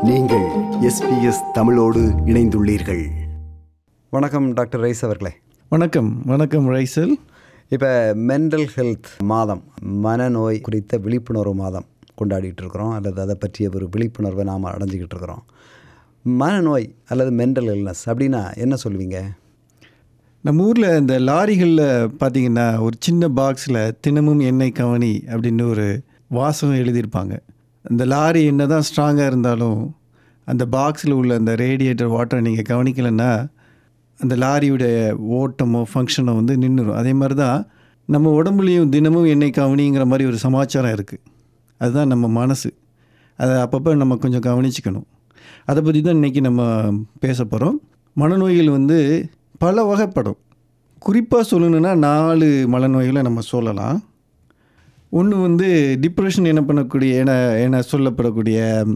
நீங்கள் எஸ்பிஎஸ் தமிழோடு இணைந்துள்ளீர்கள் வணக்கம் டாக்டர் ரைஸ் அவர்களே வணக்கம் வணக்கம் ரைசல் இப்போ மென்டல் ஹெல்த் மாதம் மனநோய் குறித்த விழிப்புணர்வு மாதம் கொண்டாடிட்டு இருக்கிறோம் அல்லது அதை பற்றிய ஒரு விழிப்புணர்வை நாம் அடைஞ்சிக்கிட்டு இருக்கிறோம் மனநோய் அல்லது மென்டல் இல்னஸ் அப்படின்னா என்ன சொல்லுவீங்க நம்ம ஊரில் இந்த லாரிகளில் பார்த்தீங்கன்னா ஒரு சின்ன பாக்ஸில் தினமும் எண்ணெய் கவனி அப்படின்னு ஒரு வாசகம் எழுதியிருப்பாங்க அந்த லாரி என்ன தான் ஸ்ட்ராங்காக இருந்தாலும் அந்த பாக்ஸில் உள்ள அந்த ரேடியேட்டர் வாட்டரை நீங்கள் கவனிக்கலைன்னா அந்த லாரியுடைய ஓட்டமோ ஃபங்க்ஷனோ வந்து நின்றுடும் அதே மாதிரி தான் நம்ம உடம்புலேயும் தினமும் எண்ணெய் கவனிங்கிற மாதிரி ஒரு சமாச்சாரம் இருக்குது அதுதான் நம்ம மனசு அதை அப்பப்போ நம்ம கொஞ்சம் கவனிச்சுக்கணும் அதை பற்றி தான் இன்றைக்கி நம்ம பேச போகிறோம் மனநோய்கள் வந்து பல வகைப்படும் குறிப்பாக சொல்லணுன்னா நாலு மனநோய்களை நம்ம சொல்லலாம் ஒன்று வந்து டிப்ரெஷன் என்ன பண்ணக்கூடிய என என சொல்லப்படக்கூடிய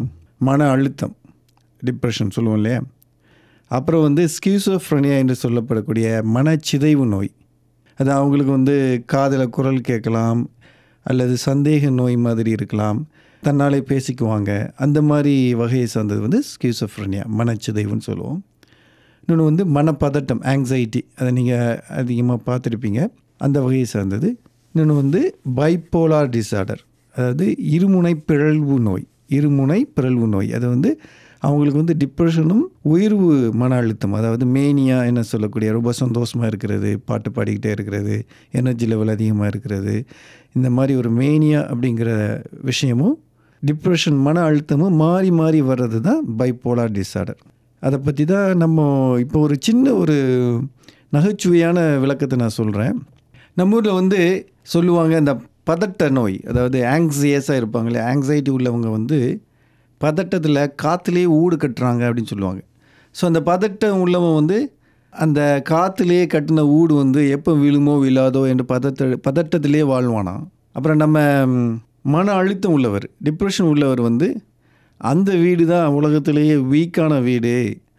மன அழுத்தம் டிப்ரெஷன் சொல்லுவோம் இல்லையா அப்புறம் வந்து ஸ்கியூசோஃப்ரனியா என்று சொல்லப்படக்கூடிய மனச்சிதைவு நோய் அது அவங்களுக்கு வந்து காதில் குரல் கேட்கலாம் அல்லது சந்தேக நோய் மாதிரி இருக்கலாம் தன்னாலே பேசிக்குவாங்க அந்த மாதிரி வகையை சார்ந்தது வந்து ஸ்கியூசோஃப்ரனியா மனச்சிதைவுன்னு சொல்லுவோம் இன்னொன்று வந்து மனப்பதட்டம் ஆங்ஸைட்டி அதை நீங்கள் அதிகமாக பார்த்துருப்பீங்க அந்த வகையை சார்ந்தது இன்னொன்று வந்து பைப்போலார் டிசார்டர் அதாவது இருமுனை பிறழ்வு நோய் இருமுனை பிறழ்வு நோய் அது வந்து அவங்களுக்கு வந்து டிப்ரெஷனும் உயர்வு மன அழுத்தம் அதாவது மேனியா என்ன சொல்லக்கூடிய ரொம்ப சந்தோஷமாக இருக்கிறது பாட்டு பாடிக்கிட்டே இருக்கிறது எனர்ஜி லெவல் அதிகமாக இருக்கிறது இந்த மாதிரி ஒரு மேனியா அப்படிங்கிற விஷயமும் டிப்ரெஷன் மன அழுத்தமும் மாறி மாறி வர்றது தான் பைப்போலார் டிசார்டர் அதை பற்றி தான் நம்ம இப்போ ஒரு சின்ன ஒரு நகைச்சுவையான விளக்கத்தை நான் சொல்கிறேன் நம்ம ஊரில் வந்து சொல்லுவாங்க இந்த பதட்ட நோய் அதாவது ஆங்ஸியஸாக இருப்பாங்களே ஆங்ஸைட்டி உள்ளவங்க வந்து பதட்டத்தில் காற்றுலேயே ஊடு கட்டுறாங்க அப்படின்னு சொல்லுவாங்க ஸோ அந்த பதட்டம் உள்ளவன் வந்து அந்த காற்றுலேயே கட்டின ஊடு வந்து எப்போ விழுமோ விழாதோ என்று பதட்ட பதட்டத்திலே வாழ்வானாம் அப்புறம் நம்ம ம், மன அழுத்தம் உள்ளவர் டிப்ரெஷன் உள்ளவர் வந்து அந்த வீடு தான் உலகத்திலேயே வீக்கான வீடு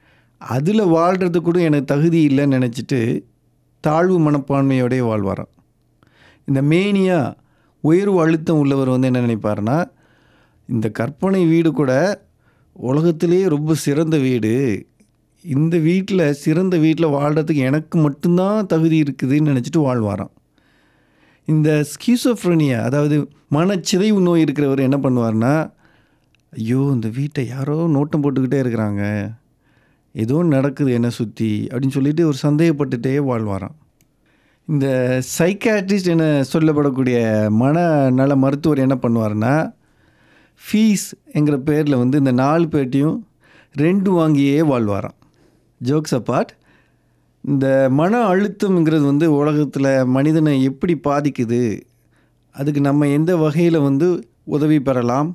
அதில் வாழ்கிறது கூட எனக்கு தகுதி இல்லைன்னு நினச்சிட்டு தாழ்வு மனப்பான்மையோடய வாழ்வாராம் இந்த மேனியா உயர்வு அழுத்தம் உள்ளவர் வந்து என்ன நினைப்பாருன்னா இந்த கற்பனை வீடு கூட உலகத்திலேயே ரொம்ப சிறந்த வீடு இந்த வீட்டில் சிறந்த வீட்டில் வாழ்கிறதுக்கு எனக்கு மட்டும்தான் தகுதி இருக்குதுன்னு நினச்சிட்டு வாழ்வாராம் இந்த ஸ்கீசோஃப்ரனியா அதாவது மனச்சிதைவு நோய் இருக்கிறவர் என்ன பண்ணுவார்னா ஐயோ இந்த வீட்டை யாரோ நோட்டம் போட்டுக்கிட்டே இருக்கிறாங்க ஏதோ ஒண்ணு நடக்குது என்னை சுற்றி அப்படின்னு சொல்லிட்டு ஒரு சந்தேகப்பட்டுட்டே வாழ்வாராம் இந்த சைக்காட்ரிஸ்ட் என சொல்லப்படக்கூடிய மனநல மருத்துவர் என்ன பண்ணுவார்னா ஃபீஸ் என்கிற பேரில் வந்து இந்த நாலு பேட்டையும் ரெண்டு வாங்கியே வாழ்வாராம் ஜோக்ஸ் அப்பார்ட் இந்த மன அழுத்தம்ங்கிறது வந்து உலகத்தில் மனிதனை எப்படி பாதிக்குது அதுக்கு நம்ம எந்த வகையில் வந்து உதவி பெறலாம்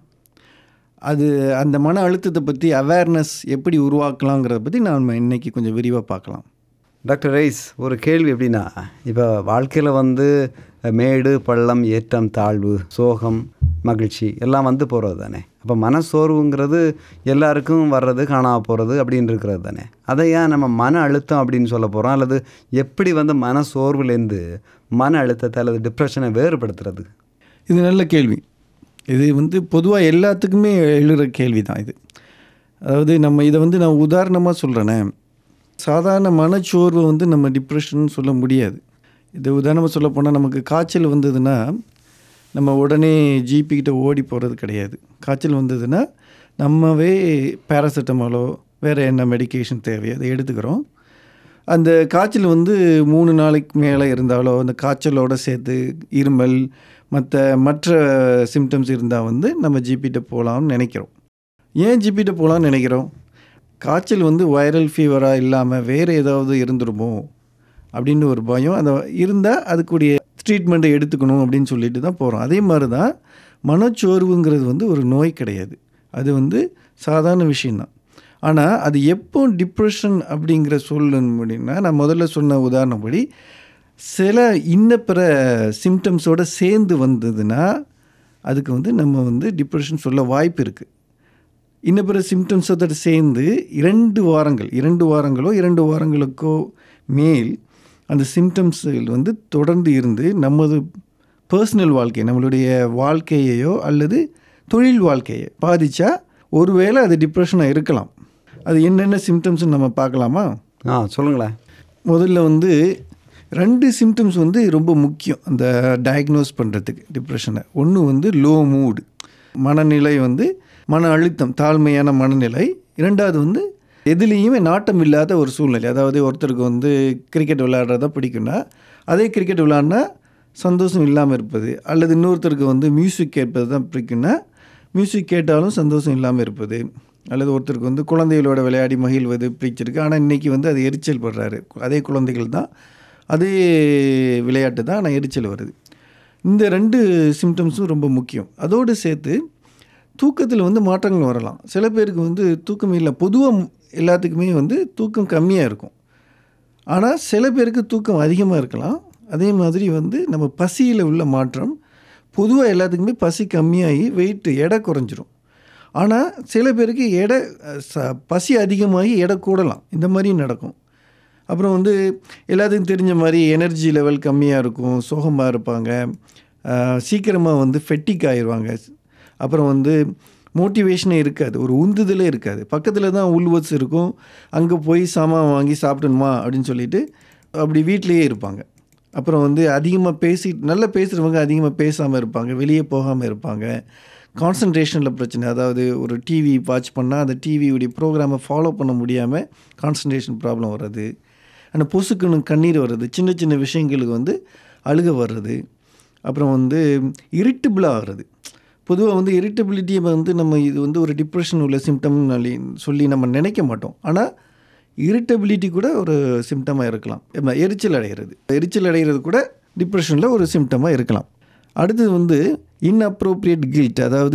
அது அந்த மன அழுத்தத்தை பற்றி அவேர்னஸ் எப்படி உருவாக்கலாங்கிறத பற்றி நாம் இன்னைக்கு கொஞ்சம் விரிவாக பார்க்கலாம் டாக்டர் ரைஸ் ஒரு கேள்வி எப்படின்னா இப்போ வாழ்க்கையில் வந்து மேடு பள்ளம் ஏற்றம் தாழ்வு சோகம் மகிழ்ச்சி எல்லாம் வந்து போகிறது தானே அப்போ மனசோர்வுங்கிறது எல்லாருக்கும் வர்றது காணாம போகிறது அப்படின்னு இருக்கிறது தானே அதை ஏன் நம்ம மன அழுத்தம் அப்படின்னு சொல்ல போகிறோம் அல்லது எப்படி வந்து மனசோர்வுலேருந்து மன அழுத்தத்தை அல்லது டிப்ரெஷனை வேறுபடுத்துறது இது நல்ல கேள்வி இது வந்து பொதுவாக எல்லாத்துக்குமே எழுகிற கேள்வி தான் இது அதாவது நம்ம இதை வந்து நான் உதாரணமாக சொல்கிறேனே சாதாரண மனச்சோர்வை வந்து நம்ம டிப்ரெஷன் சொல்ல முடியாது இது உதாரணமாக சொல்ல போனால் நமக்கு காய்ச்சல் வந்ததுன்னா நம்ம உடனே ஜிபி கிட்ட ஓடி போகிறது கிடையாது காய்ச்சல் வந்ததுன்னா நம்மவே பேராசிட்டமாலோ வேறு என்ன மெடிகேஷன் தேவையோ அதை எடுத்துக்கிறோம் அந்த காய்ச்சல் வந்து மூணு நாளைக்கு மேலே இருந்தாலோ அந்த காய்ச்சலோட சேர்த்து இருமல் மற்ற மற்ற சிம்டம்ஸ் இருந்தால் வந்து நம்ம ஜிபிட்ட போகலாம்னு நினைக்கிறோம் ஏன் ஜிபிட்ட போகலான்னு நினைக்கிறோம் காய்ச்சல் வந்து வைரல் ஃபீவராக இல்லாமல் வேறு ஏதாவது இருந்துருமோ அப்படின்னு ஒரு பயம் அந்த இருந்தால் அதுக்குரிய ட்ரீட்மெண்ட்டை எடுத்துக்கணும் அப்படின்னு சொல்லிட்டு தான் போகிறோம் அதே மாதிரி தான் மனச்சோர்வுங்கிறது வந்து ஒரு நோய் கிடையாது அது வந்து சாதாரண விஷயந்தான் ஆனால் அது எப்போ டிப்ரெஷன் அப்படிங்கிற சொல்லணும் அப்படின்னா நான் முதல்ல சொன்ன உதாரணப்படி சில இன்ன பிற சிம்டம்ஸோடு சேர்ந்து வந்ததுன்னா அதுக்கு வந்து நம்ம வந்து டிப்ரெஷன் சொல்ல வாய்ப்பு இருக்குது இன்னும் பிற சிம்டம்ஸோட சேர்ந்து இரண்டு வாரங்கள் இரண்டு வாரங்களோ இரண்டு வாரங்களுக்கோ மேல் அந்த சிம்டம்ஸ்கள் வந்து தொடர்ந்து இருந்து நமது பர்சனல் வாழ்க்கை நம்மளுடைய வாழ்க்கையையோ அல்லது தொழில் வாழ்க்கையை பாதித்தா ஒருவேளை அது டிப்ரெஷனாக இருக்கலாம் அது என்னென்ன சிம்டம்ஸ்னு நம்ம பார்க்கலாமா ஆ சொல்லுங்களேன் முதல்ல வந்து ரெண்டு சிம்டம்ஸ் வந்து ரொம்ப முக்கியம் அந்த டயக்னோஸ் பண்ணுறதுக்கு டிப்ரெஷனை ஒன்று வந்து லோ மூடு மனநிலை வந்து மன அழுத்தம் தாழ்மையான மனநிலை இரண்டாவது வந்து எதுலேயுமே நாட்டம் இல்லாத ஒரு சூழ்நிலை அதாவது ஒருத்தருக்கு வந்து கிரிக்கெட் விளையாடுறதா பிடிக்கும்னா அதே கிரிக்கெட் விளையாடினா சந்தோஷம் இல்லாமல் இருப்பது அல்லது இன்னொருத்தருக்கு வந்து மியூசிக் கேட்பது தான் பிடிக்கும்னா மியூசிக் கேட்டாலும் சந்தோஷம் இல்லாமல் இருப்பது அல்லது ஒருத்தருக்கு வந்து குழந்தைகளோட விளையாடி மகிழ்வது பிடிச்சிருக்கு ஆனால் இன்றைக்கி வந்து அது எரிச்சல் படுறாரு அதே குழந்தைகள் தான் அதே விளையாட்டு தான் ஆனால் எரிச்சல் வருது இந்த ரெண்டு சிம்டம்ஸும் ரொம்ப முக்கியம் அதோடு சேர்த்து தூக்கத்தில் வந்து மாற்றங்கள் வரலாம் சில பேருக்கு வந்து தூக்கம் இல்லை பொதுவாக எல்லாத்துக்குமே வந்து தூக்கம் கம்மியாக இருக்கும் ஆனால் சில பேருக்கு தூக்கம் அதிகமாக இருக்கலாம் அதே மாதிரி வந்து நம்ம பசியில் உள்ள மாற்றம் பொதுவாக எல்லாத்துக்குமே பசி கம்மியாகி வெயிட் எடை குறைஞ்சிரும் ஆனால் சில பேருக்கு எடை ச பசி அதிகமாகி எடை கூடலாம் இந்த மாதிரியும் நடக்கும் அப்புறம் வந்து எல்லாத்துக்கும் தெரிஞ்ச மாதிரி எனர்ஜி லெவல் கம்மியாக இருக்கும் சோகமாக இருப்பாங்க சீக்கிரமாக வந்து ஃபெட்டிக் ஆயிடுவாங்க அப்புறம் வந்து மோட்டிவேஷனே இருக்காது ஒரு உந்துதலே இருக்காது பக்கத்தில் தான் உள்வட்ஸ் இருக்கும் அங்கே போய் சாமான் வாங்கி சாப்பிடணுமா அப்படின்னு சொல்லிட்டு அப்படி வீட்டிலேயே இருப்பாங்க அப்புறம் வந்து அதிகமாக பேசி நல்லா பேசுகிறவங்க அதிகமாக பேசாமல் இருப்பாங்க வெளியே போகாமல் இருப்பாங்க கான்சன்ட்ரேஷனில் பிரச்சனை அதாவது ஒரு டிவி வாட்ச் பண்ணால் அந்த டிவியுடைய ப்ரோக்ராமை ஃபாலோ பண்ண முடியாமல் கான்சன்ட்ரேஷன் ப்ராப்ளம் வர்றது அந்த பொசுக்குன்னு கண்ணீர் வர்றது சின்ன சின்ன விஷயங்களுக்கு வந்து அழுக வர்றது அப்புறம் வந்து இரிட்டபிளாக ஆகிறது பொதுவாக வந்து இரிட்டபிலிட்டியை வந்து நம்ம இது வந்து ஒரு டிப்ரெஷன் உள்ள சிம்டம்னு சொல்லி நம்ம நினைக்க மாட்டோம் ஆனால் இரிட்டபிலிட்டி கூட ஒரு சிம்டமாக இருக்கலாம் எம்ம எரிச்சல் அடைகிறது எரிச்சல் அடைகிறது கூட டிப்ரெஷனில் ஒரு சிம்டமாக இருக்கலாம் அடுத்தது வந்து இன்அப்ரோப்ரியேட் கில்ட் அதாவது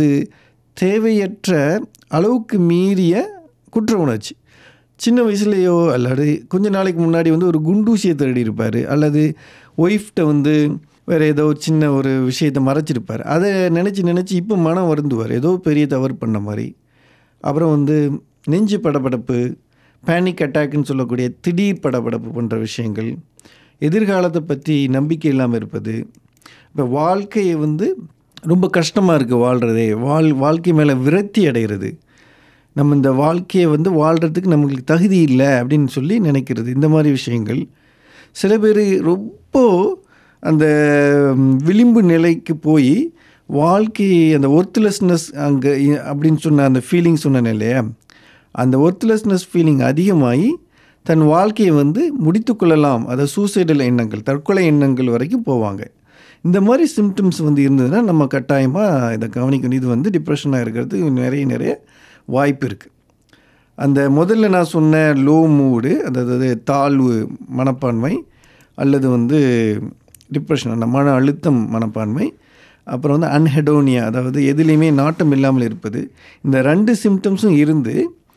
தேவையற்ற அளவுக்கு மீறிய குற்ற உணர்ச்சி சின்ன வயசுலேயோ அல்லது கொஞ்ச நாளைக்கு முன்னாடி வந்து ஒரு குண்டூசியை தேடி இருப்பார் அல்லது ஒய்ஃப்ட்ட வந்து வேறு ஏதோ சின்ன ஒரு விஷயத்தை மறைச்சிருப்பார் அதை நினச்சி நினச்சி இப்போ மனம் வருந்துவார் ஏதோ பெரிய தவறு பண்ண மாதிரி அப்புறம் வந்து நெஞ்சு படபடப்பு பேனிக் அட்டாக்னு சொல்லக்கூடிய திடீர் படபடப்பு போன்ற விஷயங்கள் எதிர்காலத்தை பற்றி நம்பிக்கை இல்லாமல் இருப்பது இப்போ வாழ்க்கையை வந்து ரொம்ப கஷ்டமாக இருக்குது வாழ்கிறதே வாழ் வாழ்க்கை மேலே விரக்தி அடைகிறது நம்ம இந்த வாழ்க்கையை வந்து வாழ்கிறதுக்கு நம்மளுக்கு தகுதி இல்லை அப்படின்னு சொல்லி நினைக்கிறது இந்த மாதிரி விஷயங்கள் சில பேர் ரொம்ப அந்த விளிம்பு நிலைக்கு போய் வாழ்க்கை அந்த ஒர்த்லெஸ்னஸ் அங்கே அப்படின்னு சொன்ன அந்த ஃபீலிங் சொன்னேன் இல்லையா அந்த ஒர்த்லெஸ்னஸ் ஃபீலிங் அதிகமாகி தன் வாழ்க்கையை வந்து முடித்து கொள்ளலாம் அதை சூசைடல் எண்ணங்கள் தற்கொலை எண்ணங்கள் வரைக்கும் போவாங்க இந்த மாதிரி சிம்டம்ஸ் வந்து இருந்ததுன்னா நம்ம கட்டாயமாக இதை கவனிக்கணும் இது வந்து டிப்ரெஷனாக இருக்கிறதுக்கு நிறைய நிறைய வாய்ப்பு இருக்குது அந்த முதல்ல நான் சொன்ன லோ மூடு அதாவது தாழ்வு மனப்பான்மை அல்லது வந்து டிப்ரெஷன் அந்த மன அழுத்தம் மனப்பான்மை அப்புறம் வந்து அன்ஹெடோனியா அதாவது எதுலேயுமே நாட்டம் இல்லாமல் இருப்பது இந்த ரெண்டு சிம்டம்ஸும் இருந்து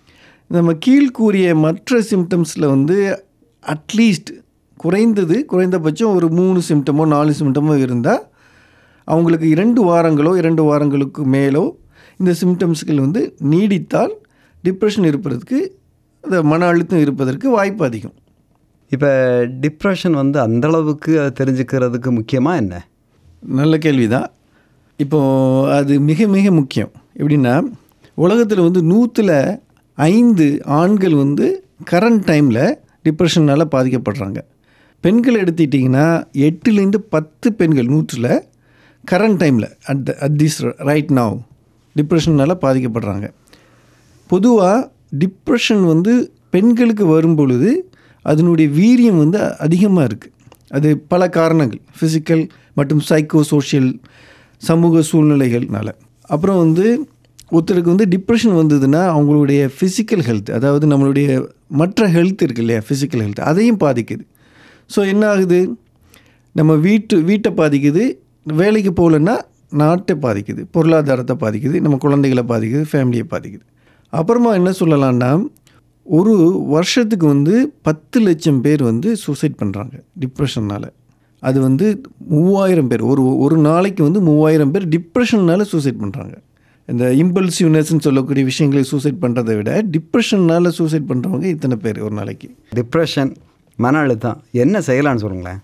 நம்ம கீழ்கூறிய மற்ற சிம்டம்ஸில் வந்து அட்லீஸ்ட் குறைந்தது குறைந்தபட்சம் ஒரு மூணு சிம்டமோ நாலு சிம்டமோ இருந்தால் அவங்களுக்கு இரண்டு வாரங்களோ இரண்டு வாரங்களுக்கு மேலோ இந்த சிம்டம்ஸ்கள் வந்து நீடித்தால் டிப்ரெஷன் இருப்பதற்கு அந்த மன அழுத்தம் இருப்பதற்கு வாய்ப்பு அதிகம் இப்போ டிப்ரெஷன் வந்து அந்த அளவுக்கு அதை தெரிஞ்சுக்கிறதுக்கு முக்கியமாக என்ன நல்ல கேள்வி தான் இப்போது அது மிக மிக முக்கியம் எப்படின்னா உலகத்தில் வந்து நூற்றில் ஐந்து ஆண்கள் வந்து கரண்ட் டைமில் டிப்ரெஷனால் பாதிக்கப்படுறாங்க பெண்கள் எடுத்துக்கிட்டிங்கன்னா எட்டுலேருந்து பத்து பெண்கள் நூற்றில் கரண்ட் டைமில் at the at this right now டிப்ரெஷனால் பாதிக்கப்படுறாங்க பொதுவாக டிப்ரெஷன் வந்து பெண்களுக்கு வரும் பொழுது அதனுடைய வீரியம் வந்து அதிகமாக இருக்குது அது பல காரணங்கள் ஃபிசிக்கல் மற்றும் சைக்கோ சோஷியல் சமூக சூழ்நிலைகள்னால அப்புறம் வந்து ஒருத்தருக்கு வந்து டிப்ரெஷன் வந்ததுன்னா அவங்களுடைய ஃபிசிக்கல் ஹெல்த் அதாவது நம்மளுடைய மற்ற ஹெல்த் இருக்கு இல்லையா ஃபிசிக்கல் ஹெல்த் அதையும் பாதிக்குது ஸோ என்ன ஆகுது நம்ம வீட்டு வீட்டை பாதிக்குது வேலைக்கு போகலன்னா நாட்டை பாதிக்குது பொருளாதாரத்தை பாதிக்குது நம்ம குழந்தைகளை பாதிக்குது ஃபேமிலியை பாதிக்குது அப்புறமா என்ன சொல்லலாம்னா ஒரு வருஷத்துக்கு வந்து பத்து லட்சம் பேர் வந்து சூசைட் பண்ணுறாங்க டிப்ரெஷன்னால் அது வந்து மூவாயிரம் பேர் ஒரு ஒரு நாளைக்கு வந்து மூவாயிரம் பேர் டிப்ரெஷன்னால் சூசைட் பண்ணுறாங்க இந்த இம்பல்சிவ்னஸ்ன்னு சொல்லக்கூடிய விஷயங்களை சூசைட் பண்ணுறதை விட டிப்ரெஷன்னால் சூசைட் பண்ணுறவங்க இத்தனை பேர் ஒரு நாளைக்கு டிப்ரெஷன் மன அழுத்தம் என்ன செய்யலான்னு சொல்லுங்களேன்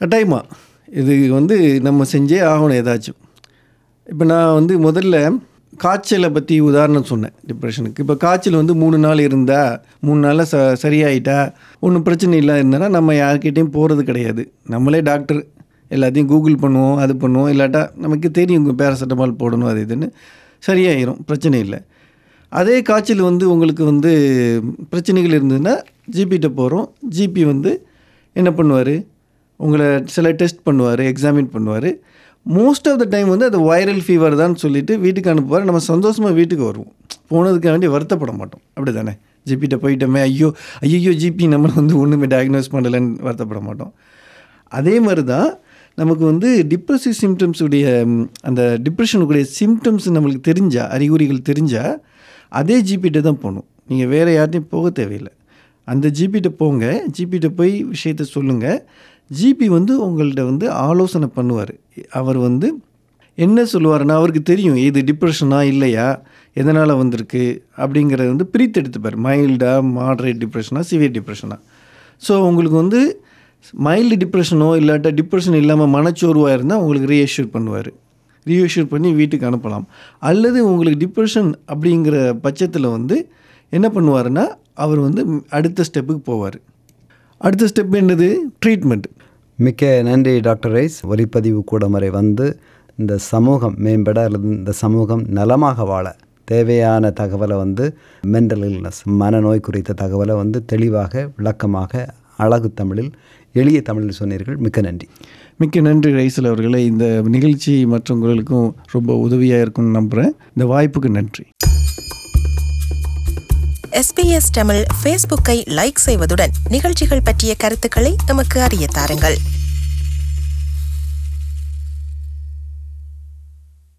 கட்டாயமாக இது வந்து நம்ம செஞ்சே ஆகணும் ஏதாச்சும் இப்போ நான் வந்து முதல்ல காய்ச்சலை பற்றி உதாரணம் சொன்னேன் டிப்ரெஷனுக்கு இப்போ காய்ச்சல் வந்து மூணு நாள் இருந்தா மூணு நாளில் ச சரியாயிட்டா ஒன்றும் பிரச்சனை இல்லை இருந்தனா நம்ம யார்கிட்டையும் போகிறது கிடையாது நம்மளே டாக்டர் எல்லாத்தையும் கூகுள் பண்ணுவோம் அது பண்ணுவோம் இல்லாட்டா நமக்கு தெரியும் உங்கள் பேராசெட்டமால் போடணும் அது இதுன்னு சரியாயிரும் பிரச்சனை இல்லை அதே காய்ச்சல் வந்து உங்களுக்கு வந்து பிரச்சனைகள் இருந்ததுன்னா ஜிபிகிட்ட போகிறோம் ஜிபி வந்து என்ன பண்ணுவார் உங்களை சில டெஸ்ட் பண்ணுவார் எக்ஸாமின் பண்ணுவார் மோஸ்ட் ஆஃப் த டைம் வந்து அது வைரல் ஃபீவர் தான் சொல்லிட்டு வீட்டுக்கு அனுப்புவார் நம்ம சந்தோஷமாக வீட்டுக்கு வருவோம் போனதுக்கு வேண்டி வருத்தப்பட மாட்டோம் அப்படி தானே ஜிபிகிட்ட போயிட்டோமே ஐயோ ஐயோ ஜிபி நம்மளை வந்து ஒன்றுமே டயக்னோஸ் பண்ணலைன்னு வருத்தப்பட மாட்டோம் அதே மாதிரி தான் நமக்கு வந்து டிப்ரெசிவ் சிம்டம்ஸ் உடைய ம், அந்த டிப்ரெஷனுக்குடைய சிம்டம்ஸ் நம்மளுக்கு தெரிஞ்சால் அறிகுறிகள் தெரிஞ்சால் அதே ஜிபிகிட்ட தான் போகணும் நீங்கள் வேறு யார்ட்டையும் போக தேவையில்லை அந்த ஜிபிகிட்ட போங்க ஜிபிகிட்ட போய் விஷயத்த சொல்லுங்கள் ஜிபி வந்து உங்கள்கிட்ட வந்து ஆலோசனை பண்ணுவார் அவர் வந்து என்ன சொல்லுவாருன்னா அவருக்கு தெரியும் இது டிப்ரெஷனா இல்லையா எதனால் வந்திருக்கு அப்படிங்கிறத வந்து பிரித்தெடுத்துப்பார் மைல்டா மாடரேட் டிப்ரெஷனா சிவியர் டிப்ரெஷனா ஸோ உங்களுக்கு வந்து மைல்டு டிப்ரெஷனோ இல்லாட்டா டிப்ரெஷன் இல்லாமல் மனச்சோர்வாக இருந்தால் உங்களுக்கு ரீஎஷ்யூர் பண்ணுவார் ரீஎஷ்யூர் பண்ணி வீட்டுக்கு அனுப்பலாம் அல்லது உங்களுக்கு டிப்ரெஷன் அப்படிங்கிற பட்சத்தில் வந்து என்ன பண்ணுவாருன்னா அவர் வந்து அடுத்த ஸ்டெப்புக்கு போவார் அடுத்த ஸ்டெப் என்னது ட்ரீட்மெண்ட் மிக்க நன்றி டாக்டர் ரைஸ் ஒலிப்பதிவு கூடம் வரை வந்து இந்த சமூகம் மேம்பட அல்லது இந்த சமூகம் நலமாக வாழ தேவையான தகவலை வந்து மென்டல் இல்னஸ் மனநோய் குறித்த தகவலை வந்து தெளிவாக விளக்கமாக அழகு தமிழில் எளிய தமிழில் சொன்னீர்கள் மிக்க நன்றி மிக்க நன்றி ரைசல் அவர்களே இந்த நிகழ்ச்சி மற்றவங்களுக்கும் ரொம்ப உதவியாக இருக்கும்னு நம்புகிறேன் இந்த வாய்ப்புக்கு நன்றி எஸ்பிஎஸ் தமிழ் ஃபேஸ்புக்கை லைக் செய்வதுடன் நிகழ்ச்சிகள் பற்றிய கருத்துக்களை எமக்கு அறிய தாருங்கள்